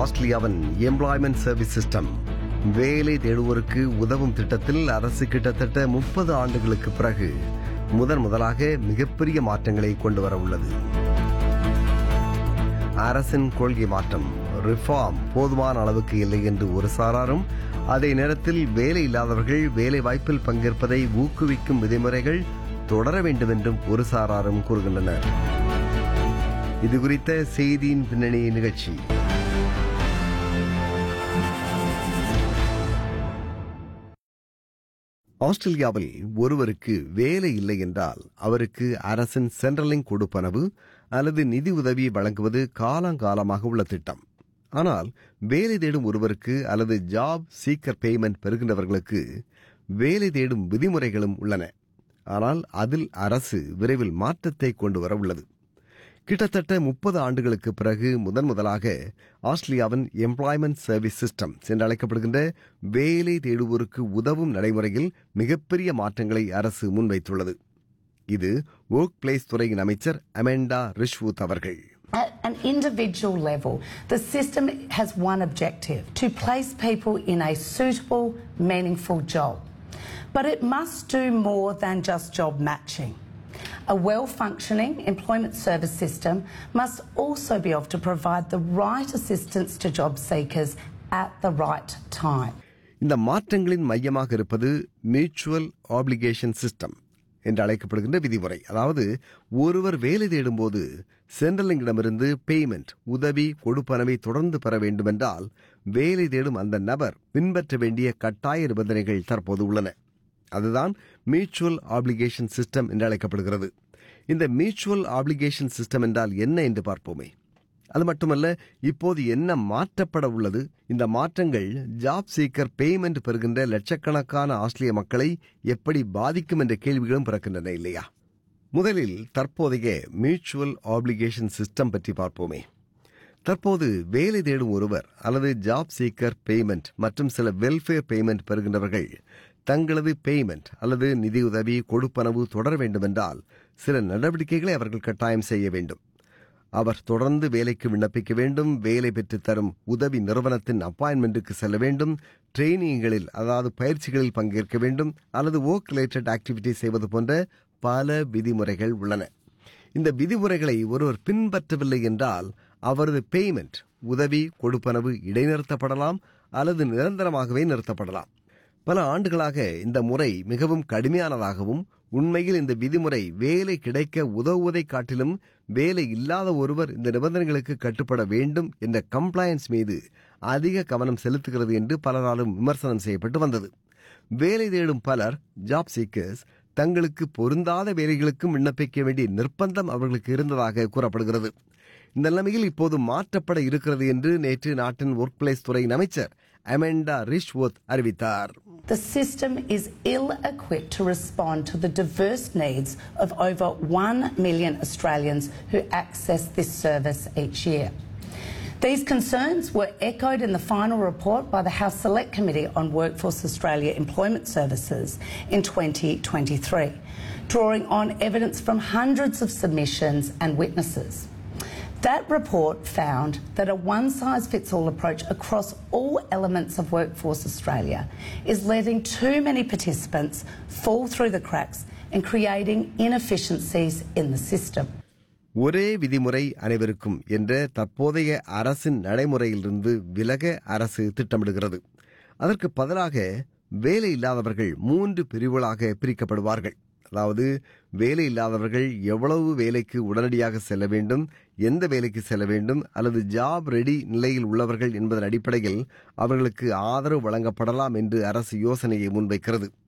ஆஸ்திரேலியாவின் employment service system வேலை தேடுவோருக்கு உதவும் திட்டத்தில் அரசு கிட்டத்தட்ட முப்பது ஆண்டுகளுக்கு பிறகு முதன் முதலாக மிகப்பெரிய மாற்றங்களை கொண்டு வர உள்ளது அரசின் கொள்கை மாற்றம் ரிஃபார்ம் போதுமான அளவுக்கு இல்லை என்று ஒரு சாராரும் அதே நேரத்தில் வேலை இல்லாதவர்கள் வேலை வாய்ப்பில் பங்கேற்பதை ஊக்குவிக்கும் விதிமுறைகள் தொடர வேண்டும் என்றும் ஒரு சாராரும் கூறுகின்றனர் இது குறித்த செய்தியின் பின்னணி நிகழ்ச்சி ஆஸ்திரேலியாவில் ஒருவருக்கு வேலை இல்லை என்றால் அவருக்கு அரசின் சென்ட்ரலிங் கொடுப்பனவு அல்லது நிதி உதவி வழங்குவது காலங்காலமாக உள்ள திட்டம் ஆனால் வேலை தேடும் ஒருவருக்கு அல்லது ஜாப் சீக்கர் பேமெண்ட் பெறுகின்றவர்களுக்கு வேலை தேடும் விதிமுறைகளும் உள்ளன ஆனால் அதில் அரசு விரைவில் மாற்றத்தை கொண்டு வர உள்ளது கிட்டத்தட்ட முப்பது ஆண்டுகளுக்கு பிறகு முதன் முதலாக ஆஸ்திரேலியாவின் எம்ப்ளாய்மெண்ட் சர்வீஸ் சிஸ்டம் என்று அழைக்கப்படுகின்ற வேலை தேடுவோருக்கு உதவும் நடைமுறையில் மிகப்பெரிய மாற்றங்களை அரசு முன்வைத்துள்ளது இது ஒர்க் பிளேஸ் துறையின் அமைச்சர் அமெண்டா ரிஷ்வூத் அவர்கள் At an individual level, the system has one objective to place people in a suitable, meaningful job. But it must do more than just job matching. A well functioning employment service system must also be able to provide the right assistance to job seekers at the right time. இந்த மாற்றங்களின் மையமாக இருப்பது mutual application system என்று அழைக்கப்படுகின்ற விதிமுறை அதாவது ஒருவர் வேலை தேடும்போது சென்ட்ரலிங்கிடமிருந்து பேமெண்ட் உதவி கொடுப்பனவை தொடர்ந்து பெற வேண்டுமென்றால் வேலை தேடும் அந்த நபர் பின்பற்ற வேண்டிய கட்டாய நிபந்தனைகள் தற்போது உள்ளன அதுதான் மியூச்சுவல் ஆப்ளிகேஷன் சிஸ்டம் என்று அழைக்கப்படுகிறது இந்த மியூச்சுவல் ஆப்ளிகேஷன் சிஸ்டம் என்றால் என்ன என்று பார்ப்போமே அது மட்டுமல்ல இப்போது என்ன மாற்றப்பட உள்ளது இந்த மாற்றங்கள் ஜாப் சீக்கர் பேமெண்ட் பெறுகின்ற லட்சக்கணக்கான ஆஸ்திரேலிய மக்களை எப்படி பாதிக்கும் என்ற கேள்விகளும் பிறக்கின்றன இல்லையா முதலில் தற்போதைய மியூச்சுவல் ஆப்ளிகேஷன் சிஸ்டம் பற்றி பார்ப்போமே தற்போது வேலை தேடும் ஒருவர் அல்லது ஜாப் சீக்கர் பேமெண்ட் மற்றும் சில வெல்ஃபேர் பேமெண்ட் பெறுகின்றவர்கள் தங்களது பேமெண்ட் அல்லது நிதியுதவி கொடுப்பனவு தொடர வேண்டுமென்றால் சில நடவடிக்கைகளை அவர்கள் கட்டாயம் செய்ய வேண்டும் அவர் தொடர்ந்து வேலைக்கு விண்ணப்பிக்க வேண்டும் வேலை பெற்றுத் தரும் உதவி நிறுவனத்தின் அப்பாயின்மெண்ட்டுக்கு செல்ல வேண்டும் ட்ரைனிங்களில் அதாவது பயிற்சிகளில் பங்கேற்க வேண்டும் அல்லது ஒர்க் ரிலேட்டட் ஆக்டிவிட்டி செய்வது போன்ற பல விதிமுறைகள் உள்ளன இந்த விதிமுறைகளை ஒருவர் பின்பற்றவில்லை என்றால் அவரது பேமெண்ட் உதவி கொடுப்பனவு இடைநிறுத்தப்படலாம் அல்லது நிரந்தரமாகவே நிறுத்தப்படலாம் பல ஆண்டுகளாக இந்த முறை மிகவும் கடுமையானதாகவும் உண்மையில் இந்த விதிமுறை வேலை கிடைக்க உதவுவதை காட்டிலும் வேலை இல்லாத ஒருவர் இந்த நிபந்தனைகளுக்கு கட்டுப்பட வேண்டும் என்ற கம்ப்ளையன்ஸ் மீது அதிக கவனம் செலுத்துகிறது என்று பலராலும் விமர்சனம் செய்யப்பட்டு வந்தது வேலை தேடும் பலர் ஜாப் சீக்கர்ஸ் தங்களுக்கு பொருந்தாத வேலைகளுக்கும் விண்ணப்பிக்க வேண்டிய நிர்பந்தம் அவர்களுக்கு இருந்ததாக கூறப்படுகிறது இந்த நிலைமையில் இப்போது மாற்றப்பட இருக்கிறது என்று நேற்று நாட்டின் ஒர்க் பிளேஸ் துறையின் அமைச்சர் அமெண்டா ரிஷ்வத் அறிவித்தார் The system is ill equipped to respond to the diverse needs of over 1 million Australians who access this service each year. These concerns were echoed in the final report by the House Select Committee on Workforce Australia Employment Services in 2023, drawing on evidence from hundreds of submissions and witnesses. That report found that a one size fits all approach across all elements of Workforce Australia is letting too many participants fall through the cracks and creating inefficiencies in the system. ஒரே விதிமுறை அனைவருக்கும் என்ற தற்போதைய அரசின் நடைமுறையிலிருந்து விலக அரசு திட்டமிடுகிறது அதற்கு பதிலாக வேலை இல்லாதவர்கள் மூன்று பிரிவுகளாக பிரிக்கப்படுவார்கள் அதாவது வேலை இல்லாதவர்கள் எவ்வளவு வேலைக்கு உடனடியாக செல்ல வேண்டும் எந்த வேலைக்கு செல்ல வேண்டும் அல்லது ஜாப் ரெடி நிலையில் உள்ளவர்கள் என்பதன் அடிப்படையில் அவர்களுக்கு ஆதரவு வழங்கப்படலாம் என்று அரசு யோசனையை முன்வைக்கிறது